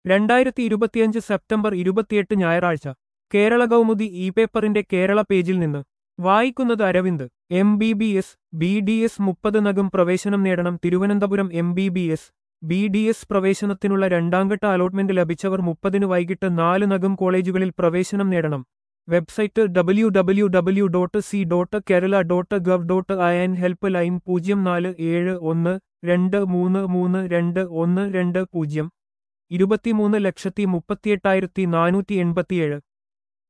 രണ്ടായിരത്തി ഇരുപത്തിയഞ്ച് സെപ്റ്റംബർ ഇരുപത്തിയെട്ട് ഞായറാഴ്ച കേരള കൗമുദി ഇ പേപ്പറിന്റെ കേരള പേജിൽ നിന്ന് വായിക്കുന്നത് Aravind M B B S B D S മുപ്പത് നകം പ്രവേശനം നേടണം Thiruvananthapuram M B B S B D S പ്രവേശനത്തിനുള്ള രണ്ടാംഘട്ട അലോട്ട്മെന്റ് ലഭിച്ചവർ മുപ്പതിന് വൈകിട്ട് നാല് നകം കോളേജുകളിൽ പ്രവേശനം നേടണം website W W W dot C dot Kerala dot gov dot I N help line പൂജ്യം നാല് ഏഴ് ഒന്ന് രണ്ട് മൂന്ന് മൂന്ന് രണ്ട് ഒന്ന് രണ്ട് പൂജ്യം ഇരുപത്തിമൂന്ന് ലക്ഷത്തി മുപ്പത്തിയെട്ടായിരത്തി നാനൂറ്റി എൺപത്തിയേഴ്